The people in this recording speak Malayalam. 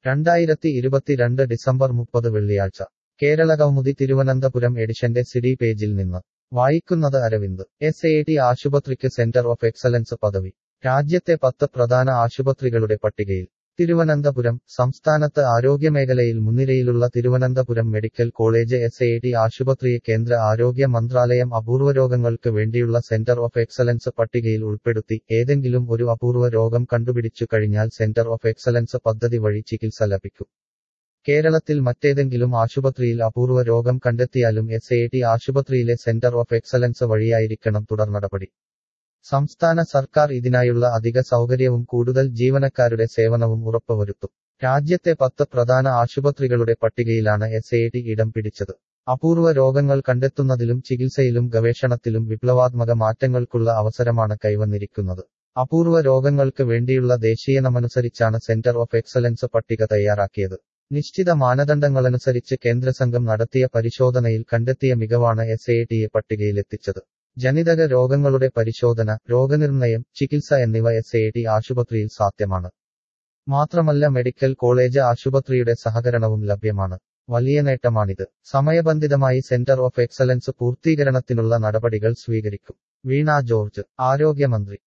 രണ്ടായിരത്തി ഇരുപത്തിരണ്ട് ഡിസംബർ മുപ്പത് വെള്ളിയാഴ്ച കേരള കൗമുദി തിരുവനന്തപുരം എഡിഷന്റെ സിഡി പേജിൽ നിന്ന് വായിക്കുന്നത് അരവിന്ദ് എസ് എ ടി ആശുപത്രിക്ക് സെന്റർ ഓഫ് എക്സലൻസ് പദവി രാജ്യത്തെ പത്ത് പ്രധാന ആശുപത്രികളുടെ പട്ടികയിൽ തിരുവനന്തപുരം സംസ്ഥാനത്ത് ആരോഗ്യമേഖലയിൽ മുൻനിരയിലുള്ള Thiruvananthapuram medical college S A T ആശുപത്രിയെ കേന്ദ്ര ആരോഗ്യ മന്ത്രാലയം അപൂർവ രോഗങ്ങൾക്ക് വേണ്ടിയുള്ള സെന്റർ ഓഫ് എക്സലൻസ് പട്ടികയിൽ ഉൾപ്പെടുത്തി ഏതെങ്കിലും ഒരു അപൂർവ രോഗം കണ്ടുപിടിച്ചു കഴിഞ്ഞാൽ സെന്റർ ഓഫ് എക്സലൻസ് പദ്ധതി വഴി ചികിത്സ ലഭിക്കും കേരളത്തിൽ മറ്റേതെങ്കിലും ആശുപത്രിയിൽ അപൂർവ രോഗം കണ്ടെത്തിയാലും എസ് എ ടി ആശുപത്രിയിലെ സെന്റർ ഓഫ് എക്സലൻസ് വഴിയായിരിക്കണം തുടർ നടപടി സംസ്ഥാന സർക്കാർ ഇതിനായുള്ള അധിക സൗകര്യവും കൂടുതൽ ജീവനക്കാരുടെ സേവനവും ഉറപ്പുവരുത്തും രാജ്യത്തെ പത്ത് പ്രധാന ആശുപത്രികളുടെ പട്ടികയിലാണ് എസ് എ ടി ഇടം പിടിച്ചത് അപൂർവ രോഗങ്ങൾ കണ്ടെത്തുന്നതിലും ചികിത്സയിലും ഗവേഷണത്തിലും വിപ്ലവാത്മക മാറ്റങ്ങൾക്കുള്ള അവസരമാണ് കൈവന്നിരിക്കുന്നത് അപൂർവ രോഗങ്ങൾക്ക് വേണ്ടിയുള്ള ദേശീയനമനുസരിച്ചാണ് സെന്റർ ഓഫ് എക്സലൻസ് പട്ടിക തയ്യാറാക്കിയത് നിശ്ചിത മാനദണ്ഡങ്ങളനുസരിച്ച് കേന്ദ്രസംഘം നടത്തിയ പരിശോധനയിൽ കണ്ടെത്തിയ മികവാണ് എസ് എ ടിയെ പട്ടികയിലെത്തിച്ചത് ജനിതക രോഗങ്ങളുടെ പരിശോധന രോഗനിർണയം ചികിത്സ എന്നിവ എസ് എ ടി ആശുപത്രിയിൽ സാധ്യമാണ് മാത്രമല്ല മെഡിക്കൽ കോളേജ് ആശുപത്രിയുടെ സഹകരണവും ലഭ്യമാണ് വലിയ നേട്ടമാണിത് സമയബന്ധിതമായി സെന്റർ ഓഫ് എക്സലൻസ് പൂർത്തീകരണത്തിനുള്ള നടപടികൾ സ്വീകരിക്കും വീണ ജോർജ് ആരോഗ്യമന്ത്രി